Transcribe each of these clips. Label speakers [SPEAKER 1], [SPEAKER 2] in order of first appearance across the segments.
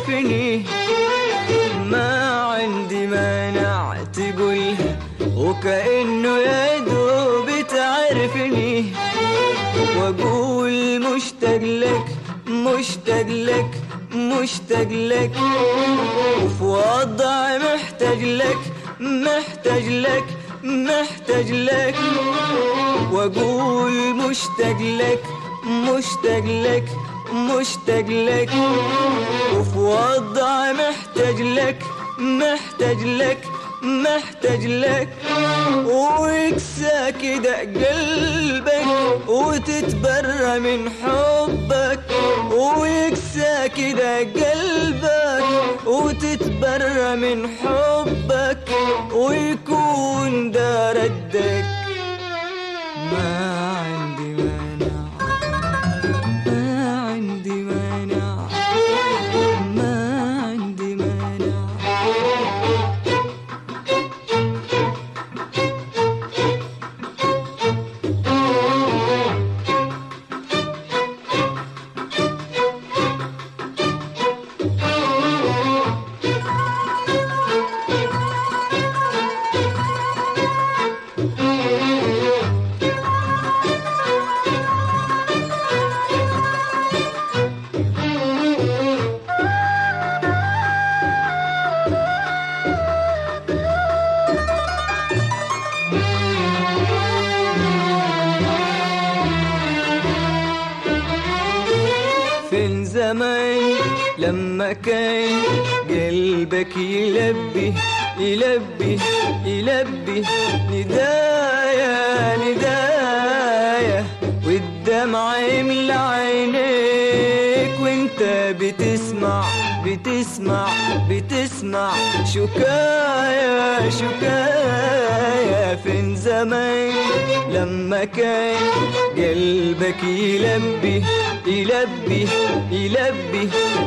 [SPEAKER 1] بتعرفني ما عندي مانع تقولها وكأنه يا دوب بتعرفني واقول مشتاق لك مشتاق لك مشتاق لك وفي وضع محتاج لك محتاج لك محتاج لك واقول مشتاق لك مشتاق لك مشتاق لك وفي وضع محتاج لك محتاج لك محتاج لك ويكسى كده قلبك وتتبرى من حبك ويكسى كده قلبك وتتبرى من حبك ويكون ده ردك ما عندي مانع ما عندي مانع ما عندي مانع فين زمان لما كان قلبك يلبي يلبي يلبي ندايا ندايا والدمع يملى عينيك وانت بتسمع بتسمع بتسمع شكايا شكايا فين زمان لما كان قلبك يلبي يلبي يلبي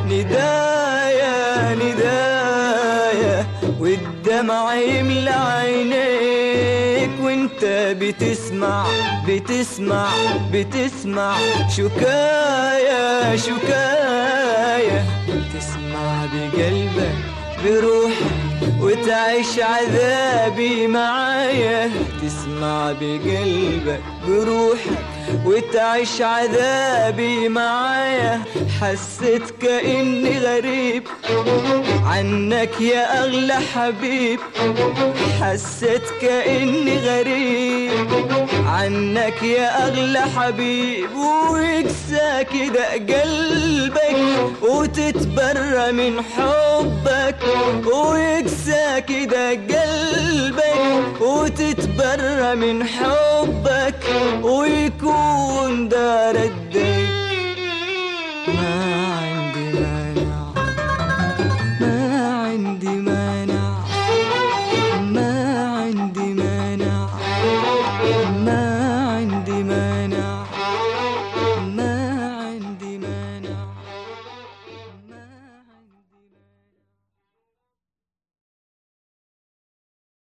[SPEAKER 1] ندايا ندايا والدمع يملى عينيك وانت بتسمع بتسمع بتسمع شكايا شكايا تسمع بقلبك بروحك وتعيش عذابي معايا تسمع بقلبك بروحك وتعيش عذابي معايا حسيت كأني غريب عنك يا أغلى حبيب حسيت كأني غريب عنك يا أغلى حبيب ويكسى كده قلبك وتتبرى من حبك ويكسى كده قلبك وتتبرى من حبك ويكون ده ردك